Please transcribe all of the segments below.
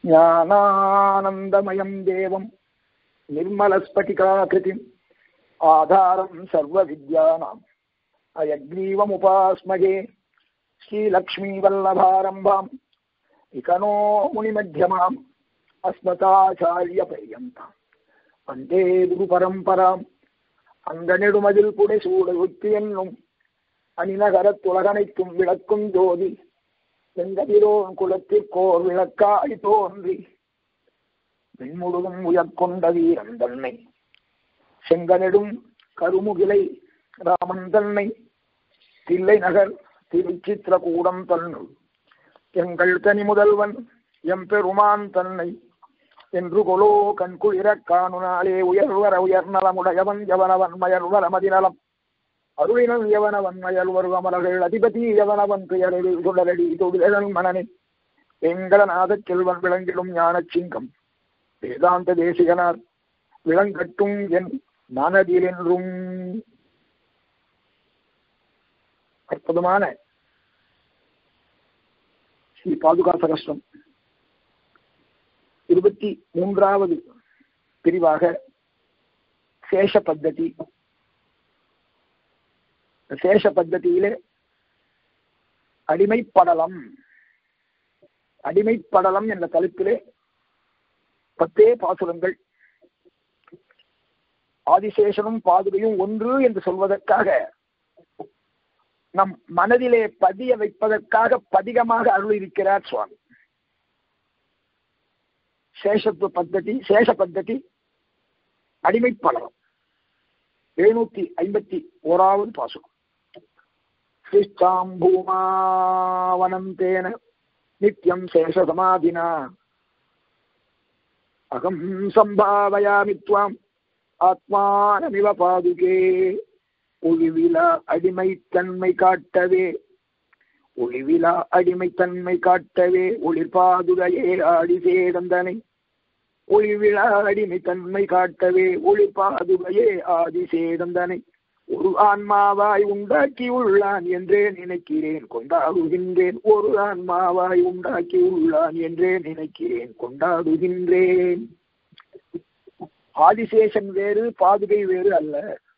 ஞானானந்தமயம் தேவம் நிர்மலஸ்பட்டிகாகிருதிம் ஆதாரம் சர்வ வித்யானாம் அயக்ரீவமுபாஸ்மகே ஸ்ரீலக்ஷ்மீவல்லபாரம்பாம் இகனோ முனிமத்தியமாம் அஸ்மதாச்சாரிய பரியந்தாம் வந்தே குரு பரம்பராம் அங்கநெடுமதில் புடை சூடகுத்தி என்னும் அணிநகரத்துலகனைக்கும் விளக்கும் ஜோதி செங்கதிரோன் குலத்திற்கோர் விளக்காய் தோன்றி விண்முழுதும் உயர்கொண்ட வீரன் தன்னை செங்கனெடும் கருமுகிலை ராமன் தன்னை தில்லை நகர் திருச்சித்திரகூடம் தன்னுள் எங்கள் தனி முதல்வன் எம்பெருமான் தன்னை என்று கொலோ கண்குளிர காணுனாலே உயர்வர உயர்நலமுடையவன் எவனவன் மயர்வர மதிநலம் அருளினன் எவனவன் மயல்வர் அமலர்கள் அதிபதி எவனவன் பெயரடி சுடரடி தொழிலன் மனனே எங்களநாதச் செல்வன் விளங்கிடும் ஞானச் சிங்கம் வேதாந்த தேசிகனார் விளங்கட்டும் என் மனதில் என்றும் அற்புதமான ஸ்ரீ பாதுகா சகஸ்ரம் இருபத்தி மூன்றாவது பிரிவாக சேஷ பத்ததி சேஷ பத்ததியிலே அடிமைப்படலம் அடிமைப்படலம் என்ற தலைப்பிலே பத்தே பாசுரங்கள் ஆதிசேஷனும் பாதுகையும் ஒன்று என்று சொல்வதற்காக நம் மனதிலே பதிய வைப்பதற்காக பதிகமாக அருளிருக்கிறார் சுவாமி சேஷத்துவ பத்ததி சேஷ பத்ததி அடிமைப்படலம் எழுநூத்தி ஐம்பத்தி ஓராவது பாசுரம் சிஷ்டாம் பூமாவனம் தேன நித்யம் சேஷசமாதினா அகம் சம்பாவயாமி துவாம் ஆத்மானமிவ பாதுகே ஒளிவிலா அடிமைத்தன்மை காட்டவே ஒளிவிலா அடிமைத்தன்மை காட்டவே ஒளிர்பாதுகையே ஆடி சேடந்தனை ஒளிவிழா அடிமைத்தன்மை காட்டவே ஒளிர்பாதுகையே ஆதி சேடந்தனை ஒரு ஆன்மாவாய் உண்டாக்கி உள்ளான் என்றே நினைக்கிறேன் கொண்டாடுகின்றேன் ஒரு ஆன்மாவாய் உண்டாக்கி உள்ளான் என்றே நினைக்கிறேன் கொண்டாடுகின்றேன் ஆதிசேஷன் வேறு பாதுகை வேறு அல்ல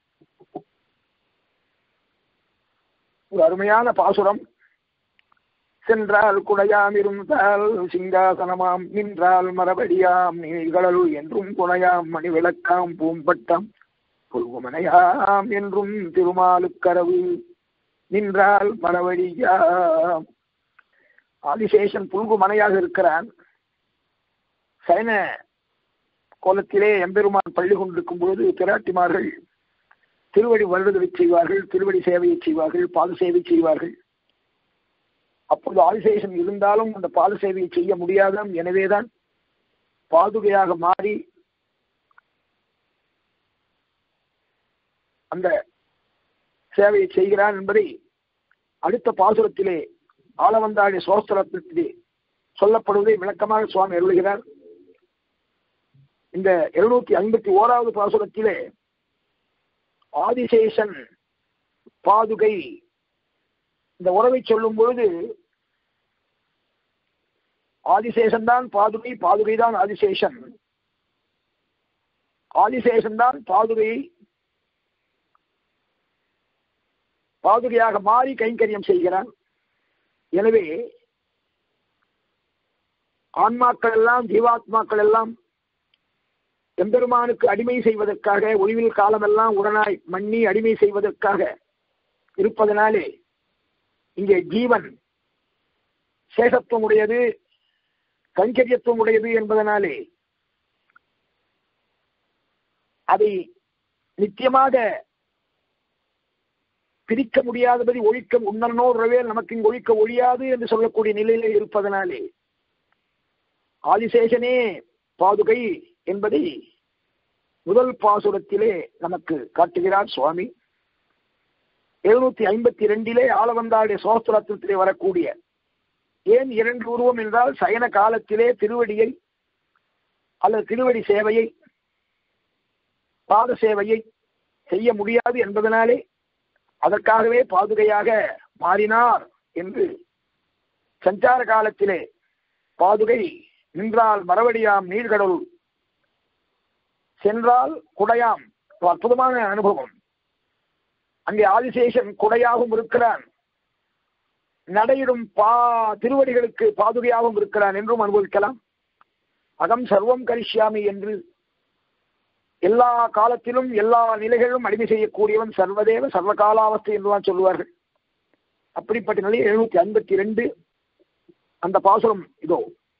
ஒரு அருமையான பாசுரம் சென்றால் குடையாம் இருந்தால் சிங்காசனமாம் நின்றால் மரபடியாம் நீழ்கடல் என்றும் குணையாம் மணி விளக்காம் பூம்பட்டம் புல்குமனையாம் என்றும் திருமாலுக்கரவு நின்றால் மரவழியாம் ஆதிசேஷன் புல்குமனையாக இருக்கிறான் சைன கோலத்திலே எம்பெருமான் பள்ளி கொண்டிருக்கும் பொழுது பிராட்டிமார்கள் திருவடி வருடுதலை செய்வார்கள் திருவடி சேவையை செய்வார்கள் பாது சேவை செய்வார்கள் அப்போது ஆதிசேஷன் இருந்தாலும் அந்த பாது சேவையை செய்ய முடியாதாம் எனவேதான் பாதுகையாக மாறி அந்த சேவையை செய்கிறான் என்பதை அடுத்த பாசுரத்திலே ஆளவந்தாடி சோஸ்திரத்திலே சொல்லப்படுவதை விளக்கமாக சுவாமி அருளுகிறார் இந்த எழுநூத்தி ஐம்பத்தி ஓராவது பாசுரத்திலே ஆதிசேஷன் பாதுகை இந்த உறவை சொல்லும் பொழுது ஆதிசேஷன் தான் பாதுகை பாதுகை தான் ஆதிசேஷன் ஆதிசேஷன் தான் பாதுகையை பாதுகையாக மாறி கைங்கரியம் செய்கிறான் எனவே ஆன்மாக்கள் எல்லாம் ஜீவாத்மாக்கள் எல்லாம் எம்பெருமானுக்கு அடிமை செய்வதற்காக ஒளிவில் காலமெல்லாம் உடனாய் மண்ணி அடிமை செய்வதற்காக இருப்பதனாலே இங்கே ஜீவன் சேஷத்துவம் உடையது கைங்கரியத்துவம் உடையது என்பதனாலே அதை நித்தியமாக பிரிக்க முடியாதபடி ஒழிக்க உன்னோர்வே நமக்கு இங்கு ஒழிக்க ஒழியாது என்று சொல்லக்கூடிய நிலையிலே இருப்பதனாலே ஆதிசேஷனே பாதுகை என்பதை முதல் பாசுரத்திலே நமக்கு காட்டுகிறார் சுவாமி எழுநூத்தி ஐம்பத்தி இரண்டிலே ஆளவந்தாடைய சோஸ்திரத்திலே வரக்கூடிய ஏன் இரண்டு உருவம் என்றால் சயன காலத்திலே திருவடியை அல்லது திருவடி சேவையை பாத சேவையை செய்ய முடியாது என்பதனாலே அதற்காகவே பாதுகையாக மாறினார் என்று சஞ்சார காலத்திலே பாதுகை நின்றால் மறுபடியாம் நீர்கடல் சென்றால் குடையாம் ஒரு அற்புதமான அனுபவம் அங்கே ஆதிசேஷன் குடையாகவும் இருக்கிறான் நடையிடும் பா திருவடிகளுக்கு பாதுகையாகவும் இருக்கிறான் என்றும் அனுபவிக்கலாம் அகம் சர்வம் கரிஷ்யாமி என்று எல்லா காலத்திலும் எல்லா நிலைகளிலும் அடிமை செய்யக்கூடியவன் சர்வதேவ சர்வ காலாவஸ்தை என்றுதான் சொல்லுவார்கள் அப்படிப்பட்ட நிலை எழுநூத்தி ஐம்பத்தி ரெண்டு அந்த பாசுரம் இதோ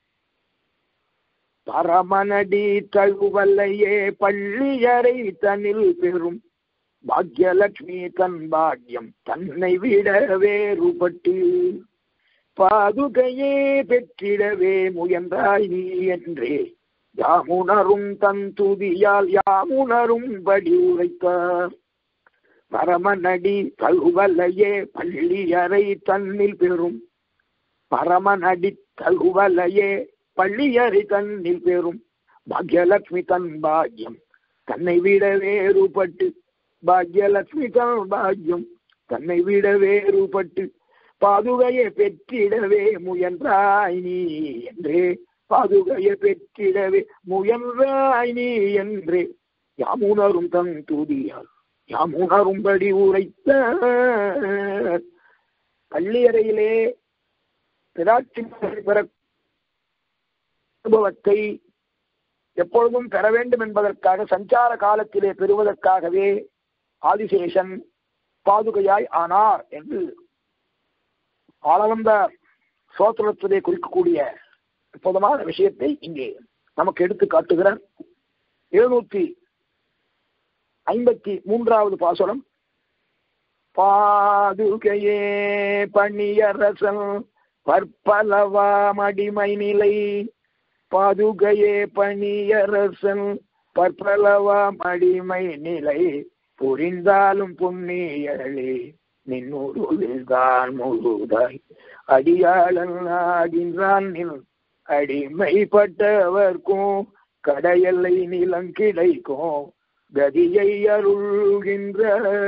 பரமனடி தழுவல்லையே பள்ளியறை தனில் பெறும் பாக்யலட்சுமி தன் பாக்யம் தன்னை விட வேறுபட்டு பாதுகையே பெற்றிடவே முயன்றாய் நீ என்றே யாமுணரும் தன் துதியால் யாமுணரும்படி உரைத்தார் பரமநடி தழுவலையே பள்ளியறை தன்னில் பெறும் பரமநடி தழுவலையே பள்ளியறை தன்னில் பெறும் பாக்யலட்சுமி தன் பாக்யம் தன்னை விட வேறுபட்டு பாக்யலட்சுமி தன் பாக்யம் தன்னை விட வேறுபட்டு பாதுகையை பெற்றிடவே முயன்றாய் நீ என்றே பாதுகையை பெற்றிடவே முயன்றாய் நீ என்றே யாமுணரும் தன் துதியால் யாமுணரும்படி உரைத்த பள்ளியறையிலே பிராட்சி பெற அனுபவத்தை எப்பொழுதும் பெற வேண்டும் என்பதற்காக சஞ்சார காலத்திலே பெறுவதற்காகவே ஆதிசேஷன் பாதுகையாய் ஆனார் என்று ஆளவந்த சோத்திரத்திலே குறிக்கக்கூடிய அற்புதமான விஷயத்தை இங்கே நமக்கு எடுத்து காட்டுகிறார் எழுநூத்தி ஐம்பத்தி மூன்றாவது பாசுரம் பாதுகையே பணியரசன் பற்பலவாம் அடிமை நிலை பாதுகையே பணியரசன் பற்பலவாம் அடிமை நிலை புரிந்தாலும் புண்ணியளே நின்னுருள்தான் முழுதாய் அடியாளன் ஆகின்றான் நில் அடிமைப்பட்டவர்க்கும் கடையல்லை நிலம் கிடைக்கும் கதியை அருள்கின்ற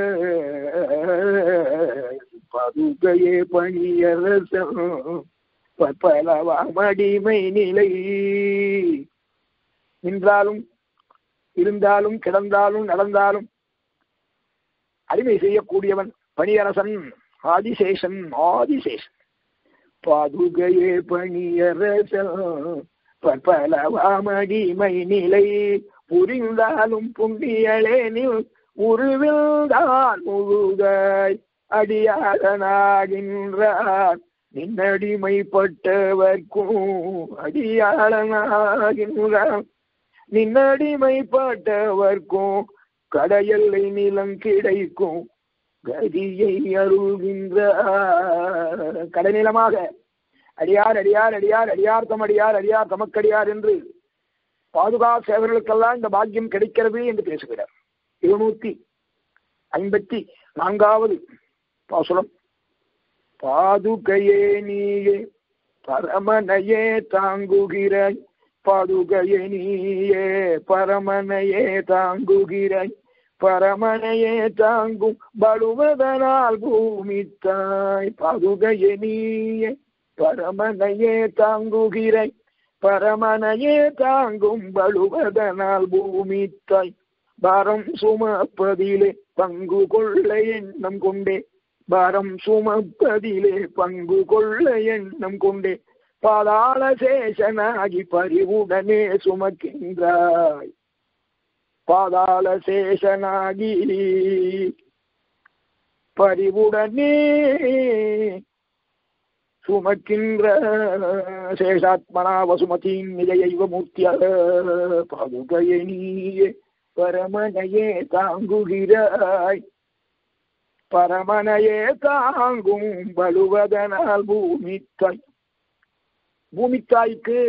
பதுகையே பணியரசன் பற்பலவாம் அடிமை நிலை நின்றாலும் இருந்தாலும் கிடந்தாலும் நடந்தாலும் அடிமை செய்யக்கூடியவன் பணியரசன் ஆதிசேஷன் ஆதிசேஷன் பாதுகையே பணியரசன் பற்பலவாமடிமை நிலை புரிந்தாலும் புண்ணியளேனில் உருவில்தான் முழுதாய் அடியாளனாகின்றார் நின்னடிமைப்பட்டவர்க்கும் அடியாளனாகின்றார் நின்னடிமைப்பட்டவர்க்கும் கடையல்லை நிலம் கிடைக்கும் கதியை அருள்கின்ற கடைநிலமாக அடியார் அடியார் அடியார் அடியார் தம் அடியார் அடியார் தமக்கடியார் என்று பாதுகா சேவர்களுக்கெல்லாம் இந்த பாக்கியம் கிடைக்கிறது என்று பேசுகிறார் இருநூத்தி ஐம்பத்தி நான்காவது பாசுரம் பாதுகையே நீயே பரமனையே தாங்குகிறாய் பாதுகையே நீயே பரமனையே தாங்குகிறாய் பரமனையே தாங்கும் படுவதனால் பூமி தாய் பாதுகையே நீயே பரமனையே தாங்குகிறாய் பரமனையே தாங்கும் பழுவதனால் பூமி தாய் பாரம் சுமப்பதிலே பங்கு கொள்ள எண்ணம் கொண்டே பாரம் சுமப்பதிலே பங்கு கொள்ள எண்ணம் கொண்டே பாதாள சேஷனாகி பரிவுடனே சுமக்கின்றாய் பாதாள சேஷனாகி பரிவுடனே சுமக்கின்ற சேஷாத்மனா வசுமதீம் நிலையைவ மூர்த்திய பாதுகையை நீயே பரமனையே தாங்குகிறாய் பரமனையே தாங்கும் வலுவதனால் பூமித்தாய் பூமித்தாய்க்கு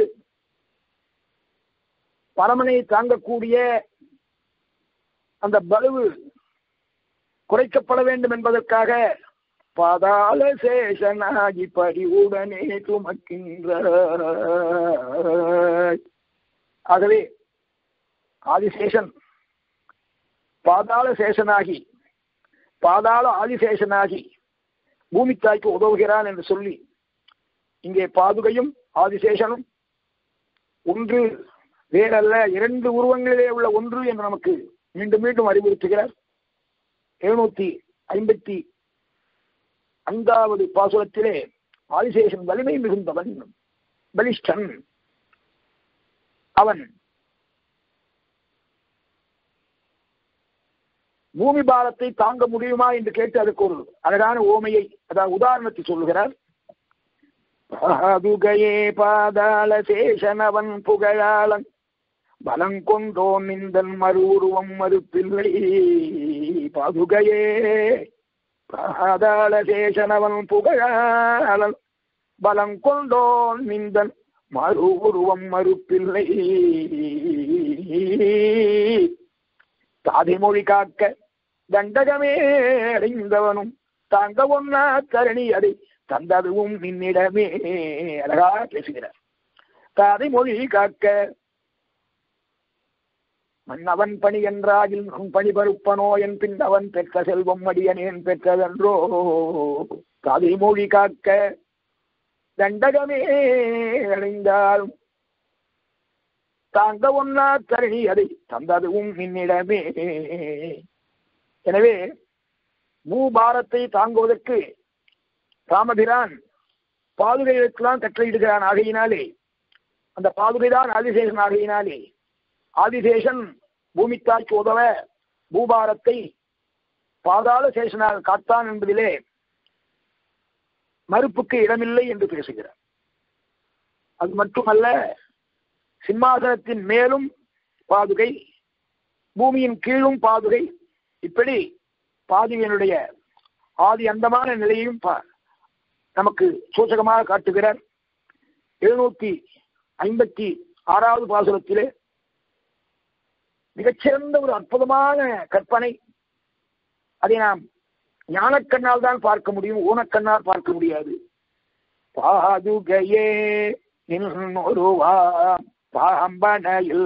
பரமனை தாங்கக்கூடிய அந்த பலுவு குறைக்கப்பட வேண்டும் என்பதற்காக பாதாள சேஷனாகி பரிவுடனே சுமக்கின்ற ஆகவே ஆதிசேஷன் பாதாள சேஷனாகி பாதாள ஆதிசேஷனாகி பூமித்தாய்க்கு உதவுகிறான் என்று சொல்லி இங்கே பாதுகையும் ஆதிசேஷனும் ஒன்று வேறல்ல இரண்டு உருவங்களிலே உள்ள ஒன்று என்று நமக்கு மீண்டும் மீண்டும் அறிவுறுத்துகிறார் எழுநூத்தி ஐம்பத்தி ஐந்தாவது பாசுரத்திலே ஆதிசேஷன் வலிமை மிகுந்தவன் பலிஷ்டன் அவன் பூமி பாரத்தை தாங்க முடியுமா என்று கேட்டு அதுக்கு ஒரு அழகான ஓமையை அதாவது உதாரணத்தை சொல்லுகிறார் பாதுகையே பாதாள சேஷனவன் புகழாளன் பலங்கொண்டோன் நிந்தன் மறு உருவம் மறுப்பில்லை பாதுகையே பாதாள சேஷனவன் புகழாளன் பலங்கொண்டோன் நிந்தன் மறு உருவம் மறுப்பில்லை தாதிமொழி காக்க தண்டகமே அறிந்தவனும் தாங்க ஒன்னா கரணி அதை தந்ததுவும் நின்னிடமே அழகா பேசுகிறார் தாதிமொழி காக்க மன்னவன் பணி என்றாகில் நம் பணி பருப்பனோ என் பின் அவன் பெற்ற செல்வம் அடியனேன் பெற்றதன்றோ தாதிமொழி காக்க தண்டகமே அடைந்தாலும் தாங்க ஒன்னா தரணி அதை தந்ததுவும் நின்னிடமே எனவே பூபாரத்தை தாங்குவதற்கு ராமபிரான் பாதுகைகளுக்கெல்லாம் கட்டளையிடுகிறான் ஆகையினாலே அந்த பாதுகைதான் ஆதிசேஷன் ஆகையினாலே ஆதிசேஷன் பூமித்தாய்க்கு உதவ பூபாரத்தை பாதாள சேஷனாக காத்தான் என்பதிலே மறுப்புக்கு இடமில்லை என்று பேசுகிறார் அது மட்டுமல்ல சிம்மாசனத்தின் மேலும் பாதுகை பூமியின் கீழும் பாதுகை இப்படி பாதுகையினுடைய ஆதி அந்தமான நிலையையும் நமக்கு சூசகமாக காட்டுகிறார் எழுநூத்தி ஐம்பத்தி ஆறாவது பாசுரத்திலே மிகச்சிறந்த ஒரு அற்புதமான கற்பனை அதை நாம் ஞானக்கண்ணால் தான் பார்க்க முடியும் ஊனக்கண்ணால் பார்க்க முடியாது பாதுகையே நின்னொருவா பாம்பனையில்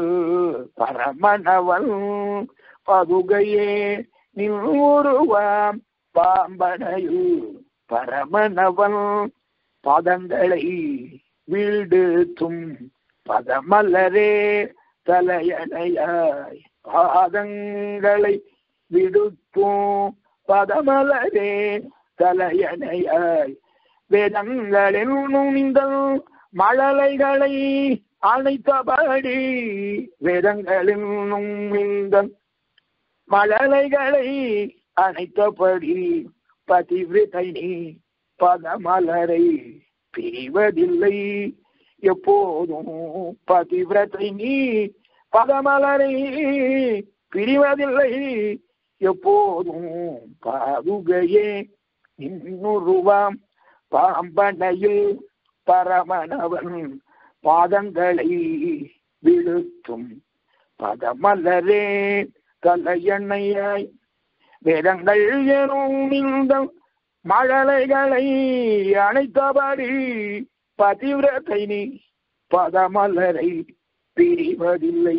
பரமணவன் பதுகையே நின்னுருவாம் பாம்பனையில் பரமணவன் பாதங்களை வீழ்த்தும் பதமலரே தலையணையாய் பாதங்களை விடுத்தும் பதமலரே தலையணையாய் வேதங்களில் நுணிந்தல் மழலைகளை அணைத்தபடி வேதங்களில் நுண்மிந்தல் மழலைகளை அணைத்தபடி பதிவிரதை நீ பதமலரை பிரிவதில்லை எப்போதும் பதிவிரதை நீ பதமலரை பிரிவதில்லை எப்போதும் பாதுகையே இன்னுருவாம் பாம்பனையில் பரமணவன் பாதங்களை விழுத்தும் பதமலரே தலையண்ணையாய் வேதங்கள் எனும் இந்த மழலைகளை அணைத்தபடி பதிவிரத்தை நீ பதமலரை பிரிவதில்லை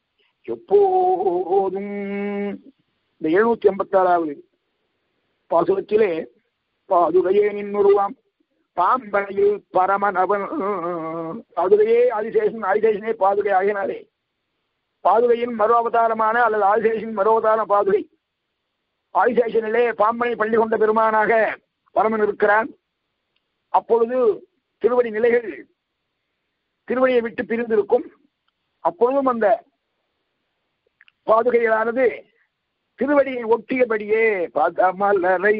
எப்போதும் இந்த எழுநூத்தி எண்பத்தி ஆறாவது பாசுரத்திலே பாதுகையே நின்னுருவாம் பாம்பனையில் பரமனவன் பாதுகையே ஆதிசேஷன் ஆதிசேஷனே பாதுகை ஆகினாரே பாதுகையின் மறு அவதாரமான அல்லது ஆதிசேஷன் மறு அவதார பாதுகை ஆதிசேஷனிலே பாம்பனை பள்ளி கொண்ட பெருமானாக பரமன் இருக்கிறான் அப்பொழுது திருவடி நிலைகள் திருவடியை விட்டு பிரிந்திருக்கும் அப்பொழுதும் அந்த பாதுகைகளானது திருவடியை ஒட்டியபடியே பதமலரை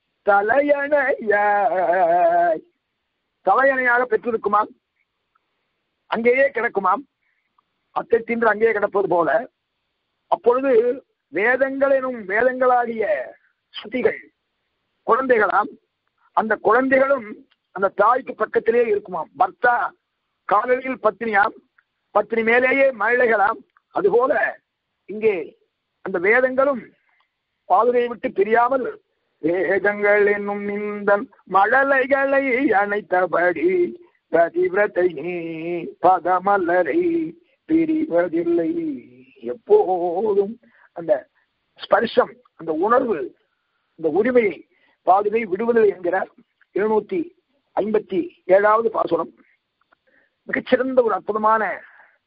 தலையணையாய் தலையணையாக பெற்றிருக்குமாம் அங்கேயே கிடக்குமாம் அத்தை தின்று அங்கேயே கிடப்பது போல அப்பொழுது வேதங்கள் எனும் வேதங்களாகிய சுத்திகள் குழந்தைகளாம் அந்த குழந்தைகளும் அந்த தாய்க்கு பக்கத்திலே இருக்குமாம் பர்த்தா காலையில் பத்தினியாம் பத்தினி மேலேயே மழைகளாம் அதுபோல இங்கே அந்த வேதங்களும் பாதுகையை விட்டு பிரியாமல் வேதங்கள் என்னும் இந்த மழலைகளை அணைத்தபடி பதிவிரத்தை நீ பதமலரை பிரிவதில்லை எப்போதும் அந்த ஸ்பர்ஷம் அந்த உணர்வு அந்த உரிமையை பாதுகை விடுவதில்லை என்கிறார் இருநூத்தி ஐம்பத்தி ஏழாவது பாசுரம் மிகச்சிறந்த ஒரு அற்புதமான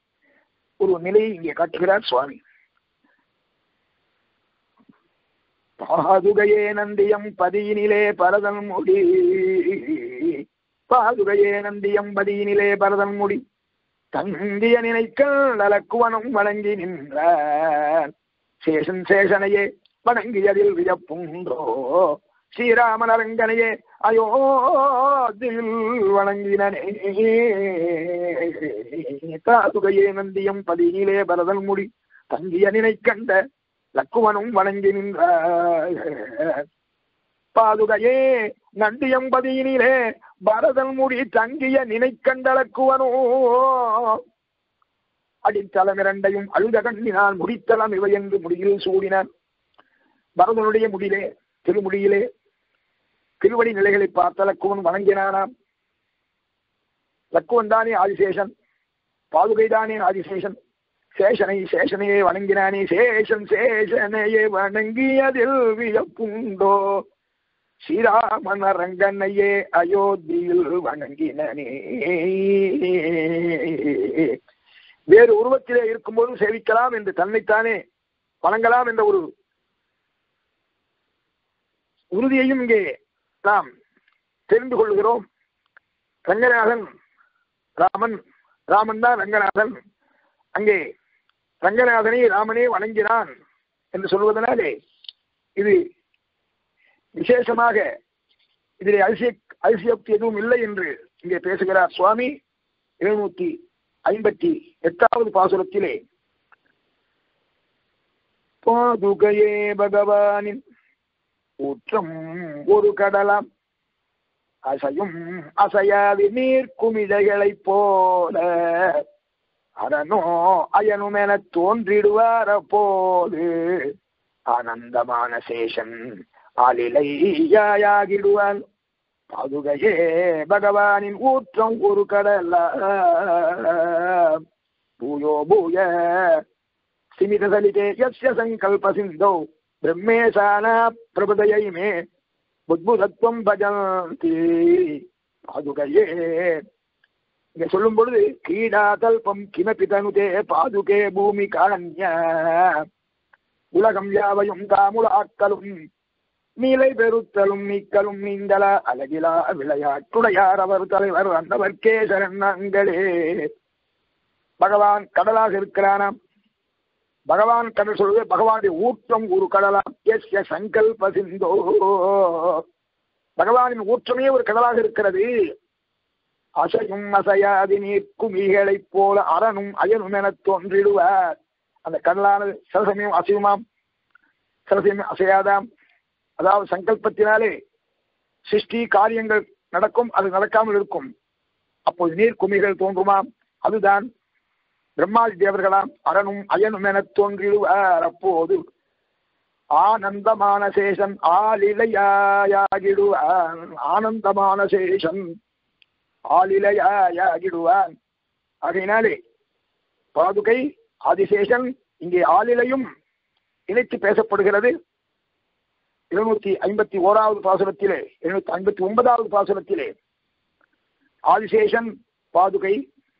ஒரு நிலையை இங்கே காட்டுகிறார் சுவாமி பாதுகையே நந்தியம் பதியினிலே பரதன் முடி பாதுகையே நந்தியம் பதியினிலே பரதன் முடி தந்திய நினைக்கல் நலக்குவனும் வணங்கி நின்றார் சேஷன் சேஷனையே வணங்கியதில் வியப்புன்றோ ஸ்ரீராமன் அரங்கனையே அயோத்தியில் வணங்கினனே தாதுகையே நந்தியம் பதியிலே பரதன் முடி தங்கிய நினைக்கண்ட லக்குவனும் வணங்கி நின்ற பாதுகையே நண்டியம் பதியினிலே பரதன் முடி தங்கிய நினைக்கண்ட லக்குவனோ அடித்தளம் இரண்டையும் அழுத கண்ணினால் முடித்தளம் இவை என்று முடியில் சூடினான் பரதனுடைய முடியிலே திருமுடியிலே திருவடி நிலைகளை பார்த்த லக்குவன் வணங்கினானாம் லக்குவன் தானே ஆதிசேஷன் பாதுகை தானே ஆதிசேஷன் சேஷனை சேஷனையே வணங்கினானே சேஷன் சேஷனையே வணங்கியதில் வியப்புண்டோ ஸ்ரீராமன் அரங்கனையே அயோத்தியில் வணங்கினனே வேறு உருவத்திலே இருக்கும்போது சேவிக்கலாம் என்று தன்னைத்தானே வணங்கலாம் என்ற ஒரு உறுதியையும் இங்கே நாம் தெரிந்து கொள்கிறோம் ரங்கநாதன் ராமன் ராமன் தான் ரங்கநாதன் அங்கே ரங்கநாதனை ராமனே வணங்கினான் என்று சொல்வதனாலே இது விசேஷமாக இதிலே அதிசய அதிசயோக்தி எதுவும் இல்லை என்று இங்கே பேசுகிறார் சுவாமி இருநூத்தி ஐம்பத்தி எட்டாவது பாசுரத்திலே பாதுகையே பகவானின் ஊற்றம் ஒரு கடலாம் அசையும் அசையாது நீர் குமிழைகளைப் போல அரணோ அயனும் என தோன்றிடுவார போது ஆனந்தமான சேஷன் ஆளிலையாகிடுவான் பாதுகையே பகவானின் ஊற்றம் ஒரு கடல பூயோ பூய சிமித சலிதே யஸ்ய சங்கல்ப சிந்தோ பிரம்மேசான பிரபுதையை மே புத்புதத்துவம் பஜந்தி பாதுகையே இங்க சொல்லும் பொழுது கீடா கல்பம் கிமபி தனுதே பாதுகே பூமி காரண்ய உலகம் யாவையும் தாமுலாக்கலும் நீலை பெருத்தலும் நீக்கலும் நீந்தல அழகிலா விளையாட்டுடையார் அவர் தலைவர் அந்தவர்க்கே சரணங்களே பகவான் கடலாக இருக்கிறானாம் பகவான் கடல் சொல்வது பகவானுடைய ஊற்றம் ஒரு கடலாம் எஸ் எஸ் சங்கல்ப சிந்தோ பகவானின் ஊற்றமே ஒரு கடலாக இருக்கிறது அசையும் அசையாது நீர் குமிகளைப் போல அரணும் அயனும் என தோன்றிடுவார் அந்த கடலானது சில சமயம் அசையுமாம் சில சமயம் அசையாதாம் அதாவது சங்கல்பத்தினாலே சிருஷ்டி காரியங்கள் நடக்கும் அது நடக்காமல் இருக்கும் அப்போது நீர் குமிகள் தோன்றுமாம் அதுதான் பிரம்மாதி தேவர்களாம் அரணும் அயனும் என தோன்றிடுவார் அப்போது ஆனந்தமான சேஷன் ஆலிலையாகிடுவான் ஆனந்தமான சேஷன் ஆலிலையாகிடுவான் ஆகையினாலே பாதுகை ஆதிசேஷன் இங்கே ஆளிலையும் இணைத்து பேசப்படுகிறது இருநூத்தி ஐம்பத்தி ஓராவது பாசுரத்திலே இருநூத்தி ஐம்பத்தி ஒன்பதாவது பாசுரத்திலே ஆதிசேஷன் பாதுகை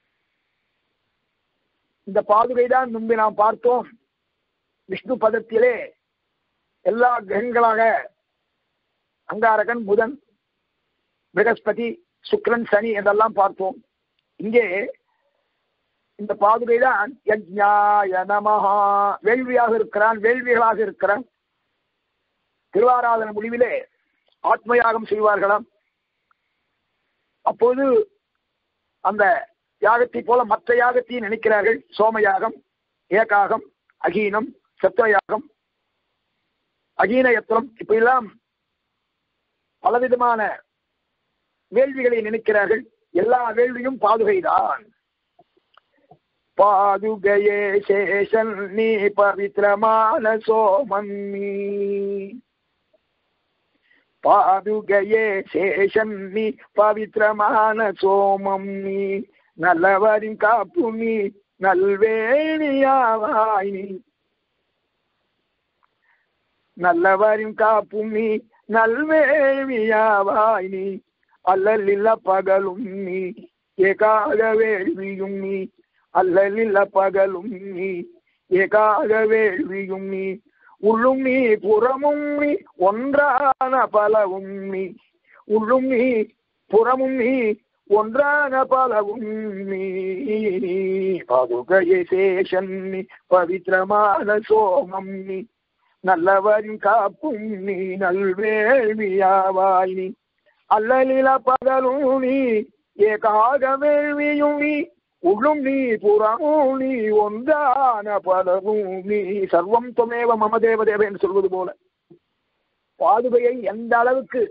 இந்த பாதுகை தான் முன்பு நாம் பார்த்தோம் விஷ்ணு பதத்திலே எல்லா கிரகங்களாக அங்காரகன் புதன் பிரகஸ்பதி சுக்ரன் சனி என்றெல்லாம் பார்த்தோம் இங்கே இந்த பாதுகை தான் யஜ்ஞாய நமஹா வேள்வியாக இருக்கிறான் வேள்விகளாக இருக்கிறான் திருவாராதன முடிவிலே ஆத்மயாகம் செய்வார்களாம் அப்போது அந்த யாகத்தை போல மற்ற யாகத்தையும் நினைக்கிறார்கள் சோமயாகம் ஏகாகம் அகீனம் சத்திரயாகம் அகீன யத்திரம் இப்ப எல்லாம் பலவிதமான வேள்விகளை நினைக்கிறார்கள் எல்லா வேள்வியும் பாதுகைதான் பாதுகையே சேஷன் நீ பவித்திரமான சோமன் நீ பாதுகையே சேஷன் நீ பவித்திரமான சோமம் நீ நல்லவரின் காப்பு நீ நல்வேணியாவாய் நீ நல்லவரின் காப்பும் நீ நல்வேணியாவாய் நீ அல்லலில்ல பகலும் நீ ஏகாக வேள்வியும் நீ அல்லலில்ல பகலும் நீ ஏகாக வேள்வியும் நீ உள்ளும் நீ புறமும் நீ ஒன்றான பலவும் நீ உள்ளும் நீ புறமும் நீ ஒன்றான பலவும் நீ பாதுகையை சேஷன் நீ பவித்திரமான சோமம் நீ நல்லவரின் காப்பும் நீ நல்வேள்வியாவாய் நீ அல்லலில பகலும் நீ ஏகாக வேள்வியும் நீ உள்ளும் நீ புறமும் நீ ஒன்றான பலவும் நீ சர்வம் துமேவ மம தேவதேவ என்று சொல்வது போல பாதுகையை எந்த அளவுக்கு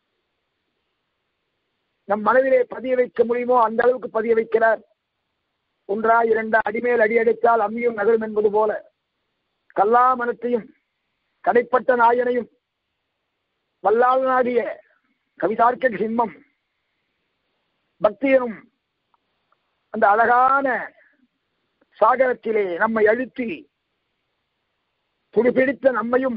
நம் மனதிலே பதிய வைக்க முடியுமோ அந்த அளவுக்கு பதிய வைக்கிறார் ஒன்றா இரண்டா அடிமேல் அடி அடித்தால் அம்மியும் நகரும் என்பது போல கல்லாமனத்தையும் கடைப்பட்ட நாயனையும் வல்லாள் நாடிய கவிதார்க்க சிம்மம் பக்தியனும் அந்த அழகான சாகரத்திலே நம்மை அழுத்தி துடிபிடித்த நம்மையும்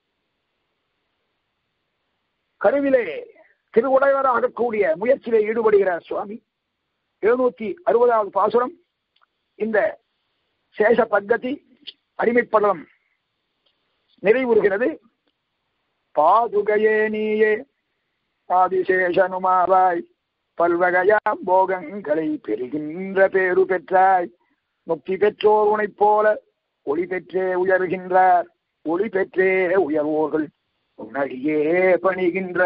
கருவிலே திருவுடையவராகக்கூடிய முயற்சியிலே ஈடுபடுகிறார் சுவாமி எழுநூத்தி அறுபதாவது பாசுரம் இந்த சேஷ பத்ததி அடிமைப்படலம் நிறைவுறுகிறது பாதுகையே நீயே ஆதிசேஷனுமாவாய் பல்வகையாம் போகங்களை பெறுகின்ற பேரு பெற்றாய் முக்தி பெற்றோர் உனைப் போல ஒளி பெற்றே உயர்கின்றார் ஒளி பெற்றே உயர்வோர்கள் உன்னடியே பணிகின்ற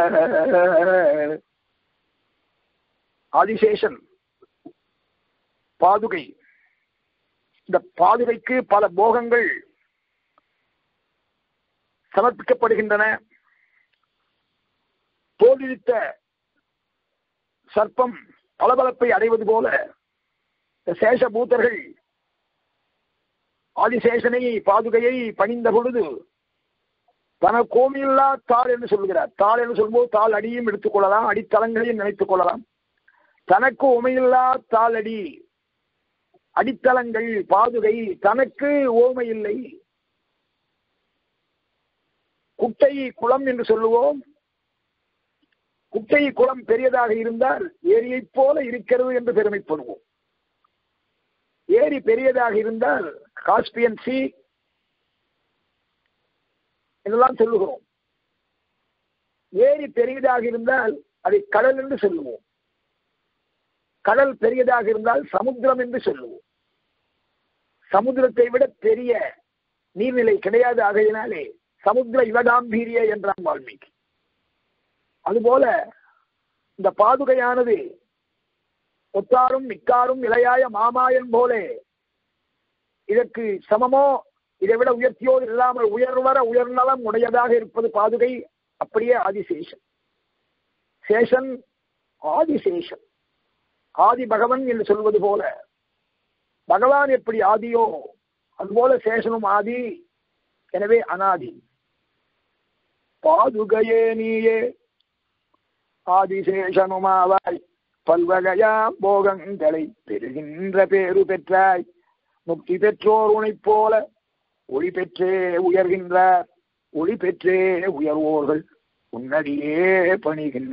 ஆதிசேஷன் பாதுகை இந்த பாதுகைக்கு பல போகங்கள் சமர்ப்பிக்கப்படுகின்றன தோல்வித்த சர்ப்பம் பளபளப்பை அடைவது போல இந்த சேஷ பூத்தர்கள் ஆதிசேஷனை பாதுகையை பணிந்த பொழுது தன கோமில்லா தாள் என்று சொல்கிறார் தாள் என்று சொல்லும்போது தாள் அடியும் எடுத்துக் கொள்ளலாம் அடித்தளங்களையும் நினைத்துக் கொள்ளலாம் தனக்கு உமையில்லா தாள் அடி அடித்தளங்கள் பாதுகை தனக்கு ஓமை இல்லை குட்டை குளம் என்று சொல்லுவோம் குட்டை குளம் பெரியதாக இருந்தால் ஏரியைப் போல இருக்கிறது என்று பெருமைப்படுவோம் ஏரி பெரியதாக இருந்தால் காஸ்பியன் சி இதெல்லாம் சொல்லுகிறோம் ஏரி பெரியதாக இருந்தால் அதை கடல் என்று சொல்லுவோம் கடல் பெரியதாக இருந்தால் சமுத்திரம் என்று சொல்லுவோம் சமுத்திரத்தை விட பெரிய நீர்நிலை கிடையாது ஆகையினாலே சமுத்திர யுவகாம்பீரிய என்றான் வால்மீகி அதுபோல இந்த பாதுகையானது ஒத்தாரும் மிக்காரும் இளையாய மாமாயன் போலே இதற்கு சமமோ இதை விட உயர்த்தியோ இல்லாமல் உயர்வர உயர்நலம் உடையதாக இருப்பது பாதுகை அப்படியே ஆதிசேஷன் சேஷன் ஆதிசேஷன் ஆதி பகவன் என்று சொல்வது போல பகவான் எப்படி ஆதியோ அதுபோல சேஷனும் ஆதி எனவே அனாதி பாதுகையே நீயே ஆதிசேஷனுமாவாய் பல்வகையா போகங்களை பெறுகின்ற பேரு பெற்றாய் முக்தி பெற்றோர் உனைப் போல ஒளி பெற்றே உயர்கின்றார் ஒளி பெற்றே உயர்வோர்கள் உன்னடியே பணிகின்ற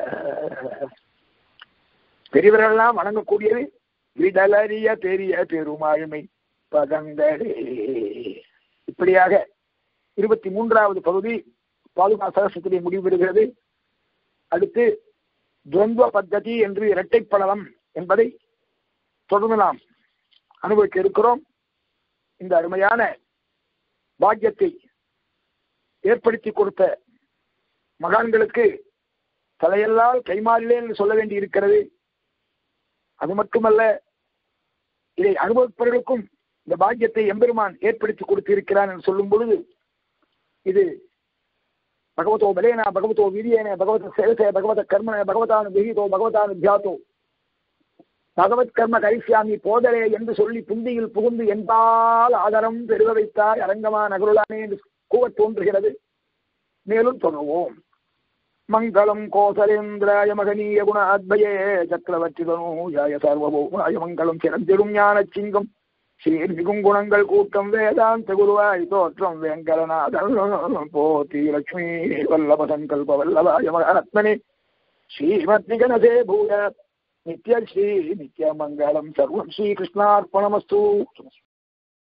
பெரியவர்கள்லாம் வணங்கக்கூடியது விடலறிய பெரிய பெருமாழ்மை பதங்களே இப்படியாக இருபத்தி மூன்றாவது பகுதி பாதுகா சகசத்திலே முடிவுறுகிறது அடுத்து துவந்த பத்ததி என்று இரட்டைப்படலம் என்பதை தொடர்ந்து நாம் அனுபவிக்க இருக்கிறோம் இந்த அருமையான பாக்கியத்தை ஏற்படுத்தி கொடுத்த மகான்களுக்கு தலையெல்லாம் கைமாறிலே என்று சொல்ல வேண்டி இருக்கிறது அது மட்டுமல்ல இதை அனுபவிப்பவர்களுக்கும் இந்த பாக்கியத்தை எம்பெருமான் ஏற்படுத்தி கொடுத்திருக்கிறான் என்று சொல்லும் பொழுது இது பகவதோ பலேன பகவதோ வீரியேன பகவத சேவசே பகவத கர்மன பகவதானு விகிதோ பகவதானு தியாத்தோ பகவத் கர்ம கரிசியாமி போதலே என்று சொல்லி புந்தியில் புகுந்து என்பால் ஆதரம் பெருக வைத்தாய் அரங்கமா நகருளானே என்று கூவத் தோன்றுகிறது மேலும் தொடர்வோம் மங்களம் கோசலேந்திராய மகனீய குண அத்பயே சக்கரவர்த்தி தனூஜாய சர்வபௌமாய மங்களம் சிறந்திடும் ஞான சிங்கம் ஸ்ரீர்மிகும் குணங்கள் கூட்டம் வேதாந்த குருவாய் தோற்றம் வெங்கடநாதன் போத்தி லட்சுமி வல்லப சங்கல்ப வல்லபாய மகாத்மனே ஸ்ரீமத் நிகனசே பூய நித்ய ஸ்ரீ நித்யமங்கலம் சர்வம் ஸ்ரீ கிருஷ்ணார்ப்பணமஸ்து